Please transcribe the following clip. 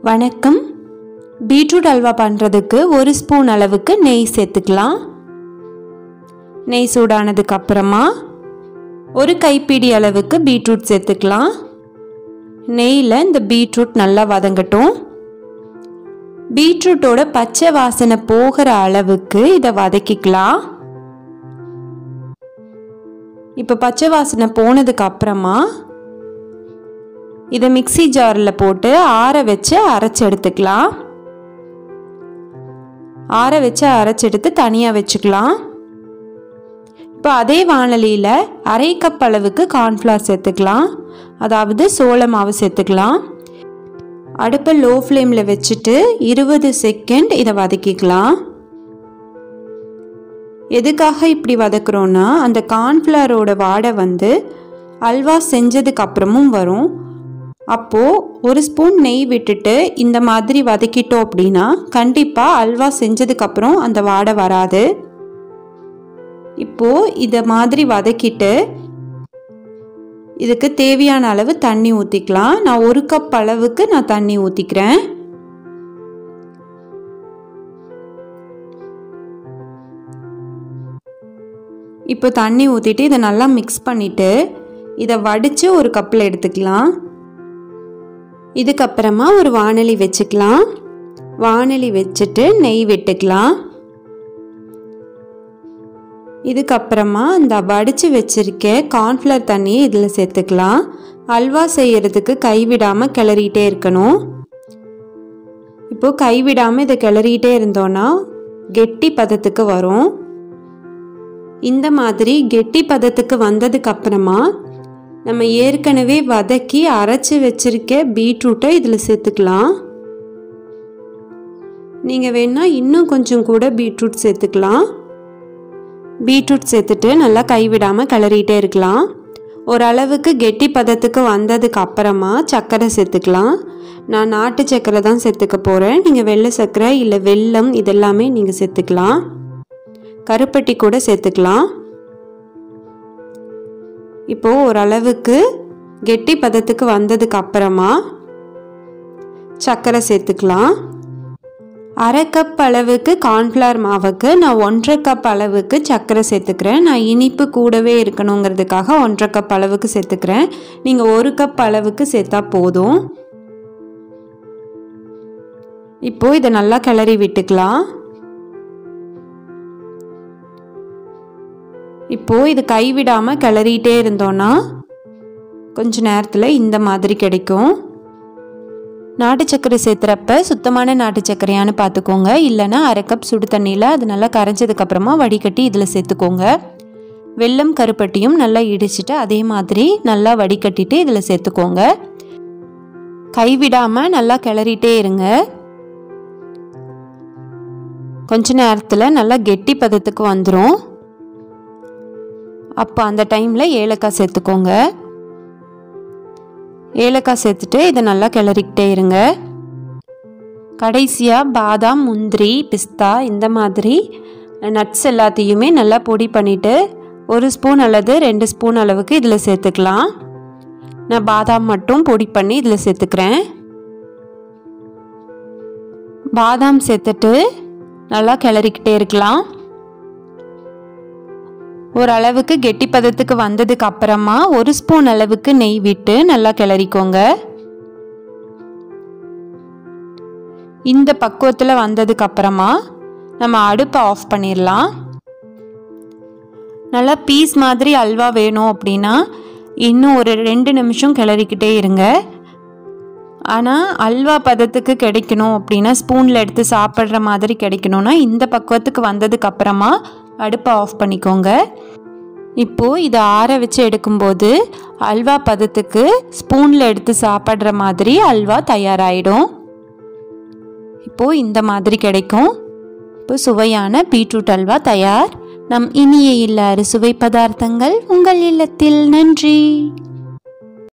வணக்கம் பீட்ரூட் அல்வா பண்ணுறதுக்கு ஒரு ஸ்பூன் அளவுக்கு நெய் சேர்த்துக்கலாம் நெய் சூடானதுக்கு அப்புறமா ஒரு கைப்பிடி அளவுக்கு பீட்ரூட் சேர்த்துக்கலாம் நெய்யில் இந்த பீட்ரூட் நல்லா வதங்கட்டும் பீட்ரூட்டோட பச்சை வாசனை போகிற அளவுக்கு இதை வதக்கிக்கலாம் இப்போ பச்சை வாசனை போனதுக்கு அப்புறமா இதை மிக்சி ஜாரில் போட்டு ஆற வச்சு அரைச்சி எடுத்துக்கலாம் ஆற வச்சு அரைச்செடுத்து தனியாக வச்சுக்கலாம் இப்போ அதே வானலியில் அரை கப் அளவுக்கு கார்ன்ஃப்ளவர் சேர்த்துக்கலாம் அதாவது சோள மாவு சேர்த்துக்கலாம் அடுப்பை லோ ஃப்ளேமில் வச்சுட்டு இருபது செகண்ட் இதை வதக்கிக்கலாம் எதுக்காக இப்படி வதக்குறோன்னா அந்த கார்ன்ஃப்ளவரோட வாடை வந்து அல்வா செஞ்சதுக்கு அப்புறமும் வரும் அப்போது ஒரு ஸ்பூன் நெய் விட்டுட்டு இந்த மாதிரி வதக்கிட்டோம் அப்படின்னா கண்டிப்பாக அல்வா செஞ்சதுக்கப்புறம் அந்த வாடை வராது இப்போது இதை மாதிரி வதக்கிட்டு இதுக்கு தேவையான அளவு தண்ணி ஊற்றிக்கலாம் நான் ஒரு கப் அளவுக்கு நான் தண்ணி ஊற்றிக்கிறேன் இப்போ தண்ணி ஊற்றிட்டு இதை நல்லா மிக்ஸ் பண்ணிவிட்டு இதை வடித்து ஒரு கப்பில் எடுத்துக்கலாம் இதுக்கப்புறமா ஒரு வானலி வச்சுக்கலாம் வானலி வச்சுட்டு நெய் விட்டுக்கலாம் இதுக்கப்புறமா இந்த வடித்து வச்சுருக்க கார்ன்ஃப்ளவர் தண்ணியை இதில் சேர்த்துக்கலாம் அல்வா செய்கிறதுக்கு கைவிடாமல் கிளறிட்டே இருக்கணும் இப்போது கைவிடாமல் இதை கிளறிட்டே இருந்தோன்னா கெட்டி பதத்துக்கு வரும் இந்த மாதிரி கெட்டி பதத்துக்கு வந்ததுக்கு அப்புறமா நம்ம ஏற்கனவே வதக்கி அரைச்சி வச்சிருக்க பீட்ரூட்டை இதில் சேர்த்துக்கலாம் நீங்கள் வேணால் இன்னும் கொஞ்சம் கூட பீட்ரூட் சேர்த்துக்கலாம் பீட்ரூட் சேர்த்துட்டு நல்லா கைவிடாமல் கிளறிட்டே இருக்கலாம் ஓரளவுக்கு கெட்டி பதத்துக்கு வந்ததுக்கு அப்புறமா சர்க்கரை சேர்த்துக்கலாம் நான் நாட்டு சர்க்கரை தான் சேர்த்துக்க போகிறேன் நீங்கள் வெள்ளை சர்க்கரை இல்லை வெல்லம் இதெல்லாமே நீங்கள் சேர்த்துக்கலாம் கருப்பட்டி கூட சேர்த்துக்கலாம் இப்போது ஓரளவுக்கு கெட்டி பதத்துக்கு வந்ததுக்கு அப்புறமா சர்க்கரை சேர்த்துக்கலாம் அரை கப் அளவுக்கு கார்ன்ஃப்ளவர் மாவுக்கு நான் ஒன்றரை கப் அளவுக்கு சர்க்கரை சேர்த்துக்கிறேன் நான் இனிப்பு கூடவே இருக்கணுங்கிறதுக்காக ஒன்றரை கப் அளவுக்கு சேர்த்துக்கிறேன் நீங்கள் ஒரு கப் அளவுக்கு சேர்த்தா போதும் இப்போது இதை நல்லா கிளறி விட்டுக்கலாம் இப்போது இது கைவிடாமல் கிளறிட்டே இருந்தோன்னா கொஞ்ச நேரத்தில் இந்த மாதிரி கிடைக்கும் நாட்டு சர்க்கரை சேர்த்துறப்ப சுத்தமான நாட்டு சர்க்கரையான்னு பார்த்துக்கோங்க இல்லைன்னா அரை கப் சுடு தண்ணியில் அது நல்லா கரைஞ்சதுக்கப்புறமா வடிகட்டி இதில் சேர்த்துக்கோங்க வெல்லம் கருப்பட்டியும் நல்லா இடிச்சிட்டு அதே மாதிரி நல்லா வடிகட்டிட்டு இதில் சேர்த்துக்கோங்க கைவிடாமல் நல்லா கிளறிட்டே இருங்க கொஞ்ச நேரத்தில் நல்லா கெட்டி பதத்துக்கு வந்துடும் அப்போ அந்த டைமில் ஏலக்காய் சேர்த்துக்கோங்க ஏலக்காய் சேர்த்துட்டு இதை நல்லா கிளறிக்கிட்டே இருங்க கடைசியாக பாதாம் முந்திரி பிஸ்தா இந்த மாதிரி நட்ஸ் எல்லாத்தையுமே நல்லா பொடி பண்ணிவிட்டு ஒரு ஸ்பூன் அல்லது ரெண்டு ஸ்பூன் அளவுக்கு இதில் சேர்த்துக்கலாம் நான் பாதாம் மட்டும் பொடி பண்ணி இதில் சேர்த்துக்கிறேன் பாதாம் சேர்த்துட்டு நல்லா கிளறிக்கிட்டே இருக்கலாம் ஓரளவுக்கு கெட்டி பதத்துக்கு வந்ததுக்கு அப்புறமா ஒரு ஸ்பூன் அளவுக்கு நெய் விட்டு நல்லா கிளறிக்கோங்க இந்த பக்குவத்தில் வந்ததுக்கு அப்புறமா நம்ம அடுப்பை ஆஃப் பண்ணிடலாம் நல்லா பீஸ் மாதிரி அல்வா வேணும் அப்படின்னா இன்னும் ஒரு ரெண்டு நிமிஷம் கிளறிக்கிட்டே இருங்க ஆனால் அல்வா பதத்துக்கு கிடைக்கணும் அப்படின்னா ஸ்பூனில் எடுத்து சாப்பிட்ற மாதிரி கிடைக்கணும்னா இந்த பக்குவத்துக்கு வந்ததுக்கு அப்புறமா அடுப்பை ஆஃப் பண்ணிக்கோங்க இப்போது இதை ஆற வச்சு எடுக்கும்போது அல்வா பதத்துக்கு ஸ்பூனில் எடுத்து சாப்பிட்ற மாதிரி அல்வா தயாராகிடும் இப்போது இந்த மாதிரி கிடைக்கும் இப்போ சுவையான பீட்ரூட் அல்வா தயார் நம் இனிய இல்ல அறுசுவை பதார்த்தங்கள் உங்கள் இல்லத்தில் நன்றி